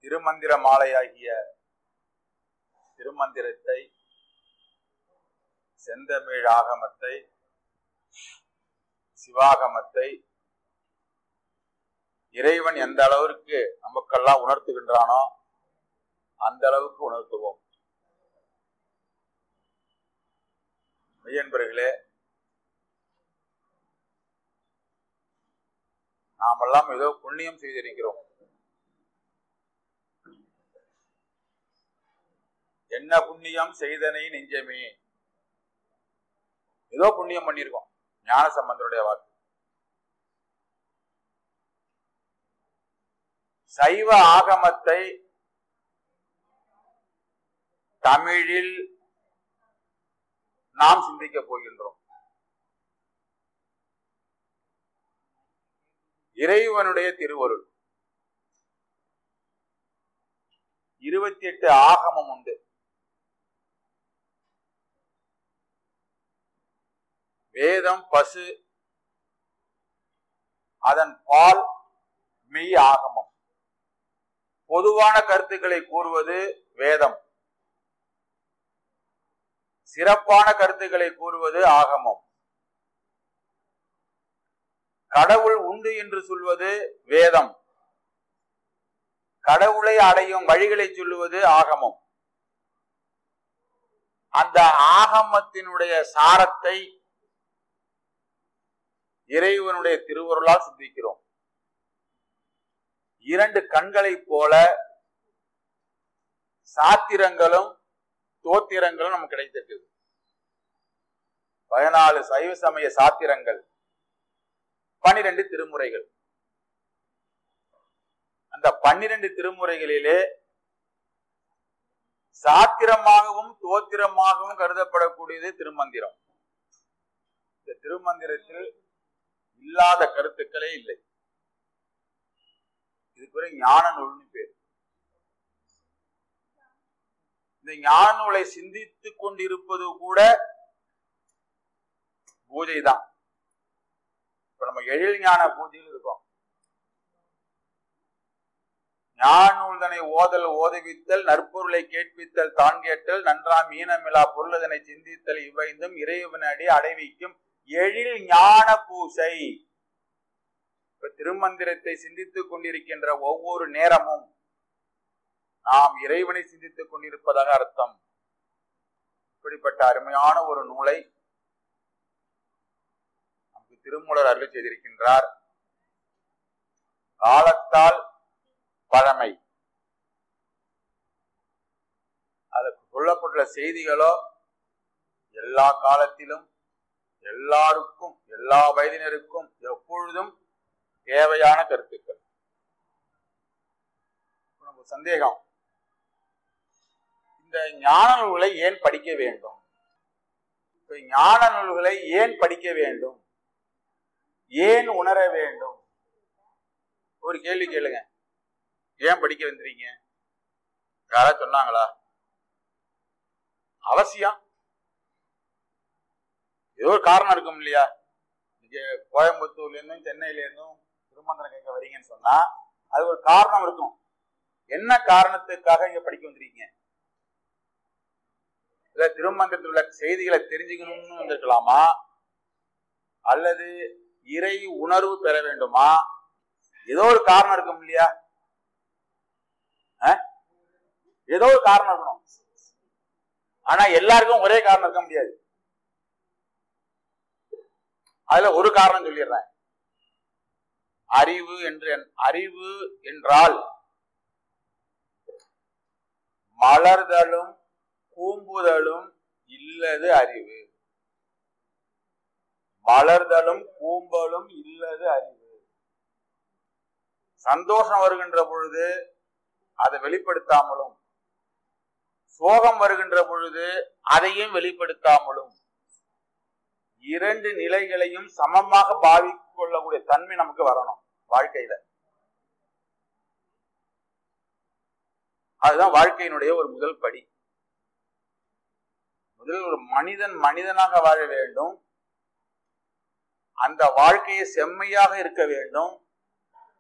திருமந்திர மாலையாகிய திருமந்திரத்தை செந்தமிழ் ஆகமத்தை சிவாகமத்தை இறைவன் எந்த அளவிற்கு நமக்கெல்லாம் உணர்த்துகின்றானோ அந்த அளவுக்கு உணர்த்துவோம் மெய்யன்பர்களே நாமெல்லாம் ஏதோ புண்ணியம் செய்திருக்கிறோம் என்ன புண்ணியம் செய்தனை நெஞ்சமே ஏதோ புண்ணியம் பண்ணியிருக்கோம் ஞான சம்பந்தருடைய வாக்கு சைவ ஆகமத்தை தமிழில் நாம் சிந்திக்க போகின்றோம் இறைவனுடைய திருவருள் இருபத்தி எட்டு ஆகமம் உண்டு வேதம் பசு அதன் பால் மெய் ஆகமம் பொதுவான கருத்துக்களை கூறுவது வேதம் சிறப்பான கருத்துக்களை கூறுவது ஆகமம் கடவுள் உண்டு என்று சொல்வது வேதம் கடவுளை அடையும் வழிகளை சொல்லுவது ஆகமம் அந்த ஆகமத்தினுடைய சாரத்தை இறைவனுடைய திருவருளால் சிந்திக்கிறோம் இரண்டு கண்களைப் போல சாத்திரங்களும் தோத்திரங்களும் நமக்கு கிடைத்திருக்குது பதினாலு சைவ சமய சாத்திரங்கள் பனிரெண்டு திருமுறைகள் அந்த பன்னிரண்டு திருமுறைகளிலே சாத்திரமாகவும் தோத்திரமாகவும் கருதப்படக்கூடியது திருமந்திரம் இந்த திருமந்திரத்தில் இல்லாத கருத்துக்களே இல்லை இதுக்கு ஞான நூல்னு பேர் இந்த ஞான நூலை சிந்தித்துக் கொண்டிருப்பது கூட பூஜை தான் இப்ப நம்ம எழில் ஞான பூஜையில் இருக்கோம் ஞான நூல்தனை ஓதல் ஓதுவித்தல் நற்பொருளை கேட்பித்தல் தான் கேட்டல் நன்றாம் ஈனமிலா பொருளதனை சிந்தித்தல் இவைந்தும் இறைவனடி அடைவிக்கும் எழில் ஞான பூசை இப்ப திருமந்திரத்தை சிந்தித்துக் கொண்டிருக்கின்ற ஒவ்வொரு நேரமும் நாம் இறைவனை சிந்தித்துக் கொண்டிருப்பதாக அர்த்தம் இப்படிப்பட்ட அருமையான ஒரு நூலை நமக்கு திருமூலர் அருள் செய்திருக்கின்றார் காலத்தால் பழமை அதுக்கு சொல்லப்பட்டுள்ள செய்திகளோ எல்லா காலத்திலும் எல்லாருக்கும் எல்லா வயதினருக்கும் எப்பொழுதும் தேவையான கருத்துக்கள் நமக்கு சந்தேகம் இந்த ஞான நூல்களை ஏன் படிக்க வேண்டும் இப்ப ஞான நூல்களை ஏன் படிக்க வேண்டும் ஏன் உணர வேண்டும் ஒரு கேள்வி கேளுங்க ஏன் படிக்க வந்துறீங்க யாராவது சொன்னாங்களா அவசியம் ஏதோ ஒரு காரணம் இருக்கும் இல்லையா நீங்க கோயம்புத்தூர்ல இருந்தும் சென்னையில இருந்தும் திருமந்திரம் கேட்க வரீங்கன்னு சொன்னா அது ஒரு காரணம் இருக்கும் என்ன காரணத்துக்காக இங்க படிக்க வந்திருக்கீங்க இல்ல திருமந்திரத்தில் உள்ள செய்திகளை தெரிஞ்சுக்கணும்னு வந்திருக்கலாமா அல்லது இறை உணர்வு பெற வேண்டுமா ஏதோ ஒரு காரணம் இருக்கும் இல்லையா ஏதோ ஒரு காரணம் இருக்கணும் ஆனா எல்லாருக்கும் ஒரே காரணம் இருக்க முடியாது அதுல ஒரு காரணம் சொல்லிடுறேன் அறிவு என்று அறிவு என்றால் மலர்தலும் கூம்புதலும் இல்லது அறிவு மலர்தலும் கூம்பலும் இல்லது அறிவு சந்தோஷம் வருகின்ற பொழுது அதை வெளிப்படுத்தாமலும் சோகம் வருகின்ற பொழுது அதையும் வெளிப்படுத்தாமலும் இரண்டு நிலைகளையும் சமமாக பாவிக் கொள்ளக்கூடிய தன்மை நமக்கு வரணும் வாழ்க்கையில அதுதான் வாழ்க்கையினுடைய ஒரு முதல் படி முதல் ஒரு மனிதன் மனிதனாக வாழ வேண்டும் அந்த வாழ்க்கையை செம்மையாக இருக்க வேண்டும்